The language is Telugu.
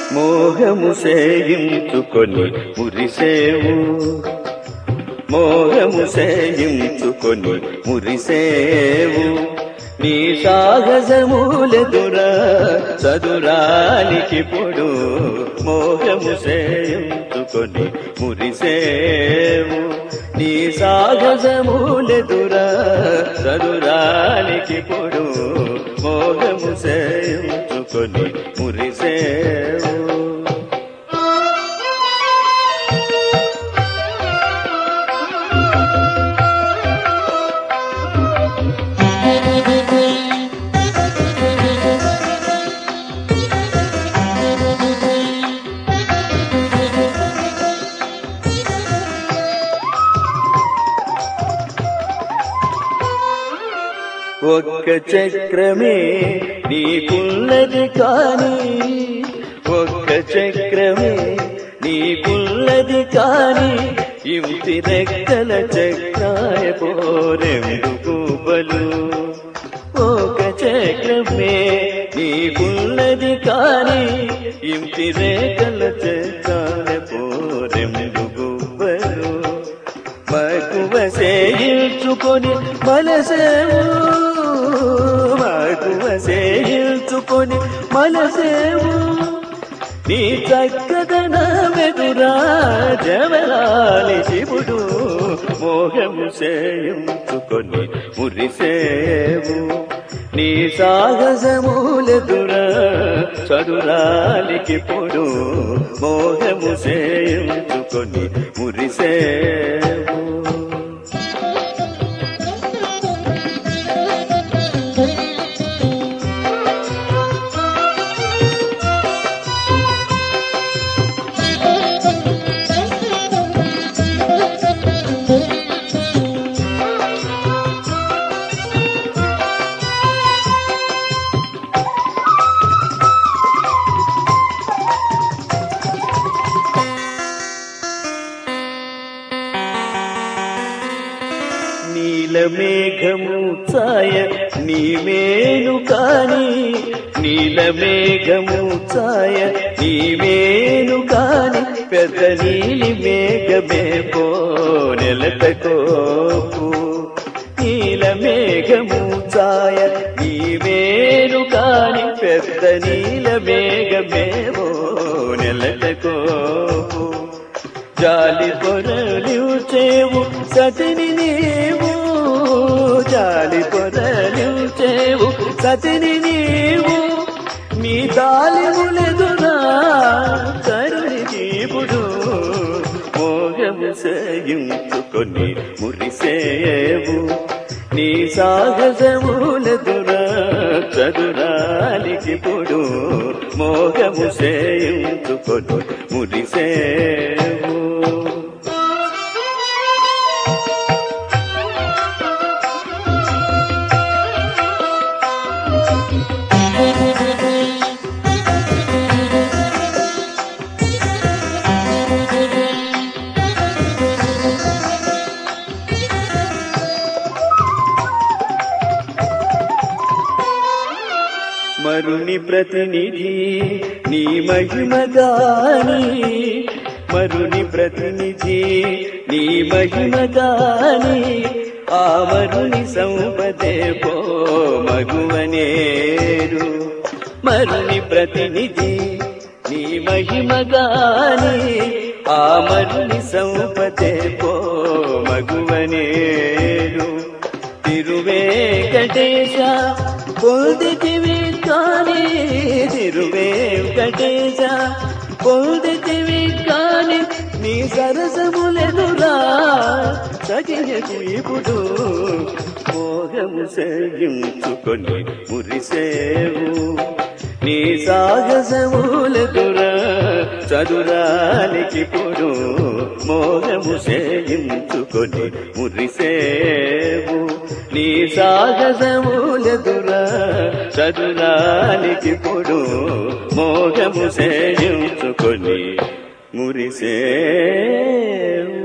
మోహము సేయించుకొని మురిసేవు మోహము సేయించుకొని మురిసేవు నీ సాహసములెదురా చదురానికి పొడు మోహము సేయించుకొని మురిసేవు నీ సాహసములెదురా చదురానికి పొడు మోహము సేయించుకొని మురిసేవు ఒక్క చక్రమే నీకున్నది కాని ఒక్క చక్రమే నీకున్నది కాని ఇంటి రెక్కల చక్రాయ పోరెందుకు బలు ఒక చక్రమే నీకున్నది కాని ఇంటి రేఖల చక్రాయ పోరెందుకు బలు మక్కువ సేయించుకొని మనసేవు మక్కువ సేయించుకొని మనసేవు నీ చక్కదన వెదురా జవరాలి శివుడు మోహము సేయించుకొని మురిసేవు నీ సాహసములెదురా చదురాలికి పొడు మోహము సేయించుకొని మురిసేవు నీలమేఘము ఛాయ నీవేను కాని నీలమేఘము ఛాయ నీవేను కాని పెద్ద నీలి మేఘమే పో నెలతకోపు నీలమేఘము ఛాయ నీవేను కాని పెద్ద నీల మేఘమే పో నెలతకోపు జాలి పొరలిచేవు సతిని నీవు జాలి పొరలిచేవు సతిని నీవు నీ తాలిములెదురా కరుణి జీవుడు మోహము సేయించుకొని మురిసేవు నీ సాహసములెదురా చదురాలికి పొడు మోహము సేయించుకొని మురిసేవు మరుని ప్రతినిధి నీ మహిమగాని మరుని ప్రతినిధి నీ మహిమగాని ఆ మరుని సంపదే పో మగువనేరు మరుని ప్రతినిధి నీ మహిమగాని ఆ మరుని సంపదే పో మగువనేరు తిరువేంకటేశ పొందితివి కాని తిరువేంకటేశ పొందితివి కాని నీ సరసములెదురా సగియకు ఇప్పుడు మోహము సగించుకొని మురిసేవు నీ సాహసములెదురా చదురానికి పొడు మోహము సేయించుకొని మురిసేవు నీ సాహసములెదురా చదురానికి పొడు మోహము సేయించుకొని మురిసేవు